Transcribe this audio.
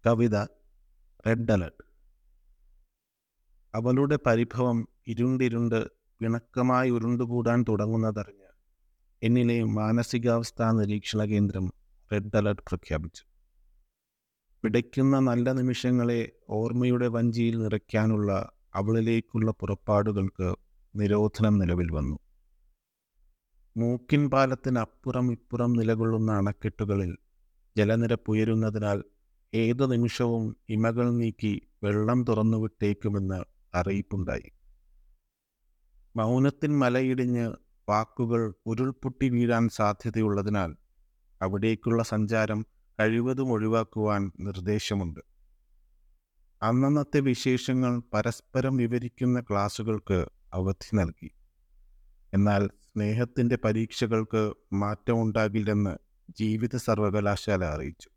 കവിത red alert അവളുടെ പരിഭവം ഇരുണ്ടിരുണ്ട് പിണക്കമായി ഉരുണ്ടുകൂടാൻ തുടങ്ങുന്നതറിഞ്ഞ് എന്നിലെ മാനസികാവസ്ഥാ നിരീക്ഷണ കേന്ദ്രം റെഡ് അലർട്ട് പ്രഖ്യാപിച്ചു പിടയ്ക്കുന്ന നല്ല നിമിഷങ്ങളെ ഓർമ്മയുടെ വഞ്ചിയിൽ നിറയ്ക്കാനുള്ള അവളിലേക്കുള്ള പുറപ്പാടുകൾക്ക് നിരോധനം നിലവിൽ വന്നു മൂക്കിൻ പാലത്തിനപ്പുറം ഇപ്പുറം നിലകൊള്ളുന്ന അണക്കെട്ടുകളിൽ ജലനിരപ്പ് ഉയരുന്നതിനാൽ ഏതു നിമിഷവും ഇമകൾ നീക്കി വെള്ളം തുറന്നുവിട്ടേക്കുമെന്ന് അറിയിപ്പുണ്ടായി മൗനത്തിൻ മലയിടിഞ്ഞ് വാക്കുകൾ ഉരുൾപൊട്ടി വീഴാൻ സാധ്യതയുള്ളതിനാൽ അവിടേക്കുള്ള സഞ്ചാരം കഴിവതും ഒഴിവാക്കുവാൻ നിർദ്ദേശമുണ്ട് അന്നന്നത്തെ വിശേഷങ്ങൾ പരസ്പരം വിവരിക്കുന്ന ക്ലാസുകൾക്ക് അവധി നൽകി എന്നാൽ സ്നേഹത്തിൻ്റെ പരീക്ഷകൾക്ക് മാറ്റമുണ്ടാകില്ലെന്ന് ജീവിത സർവകലാശാല അറിയിച്ചു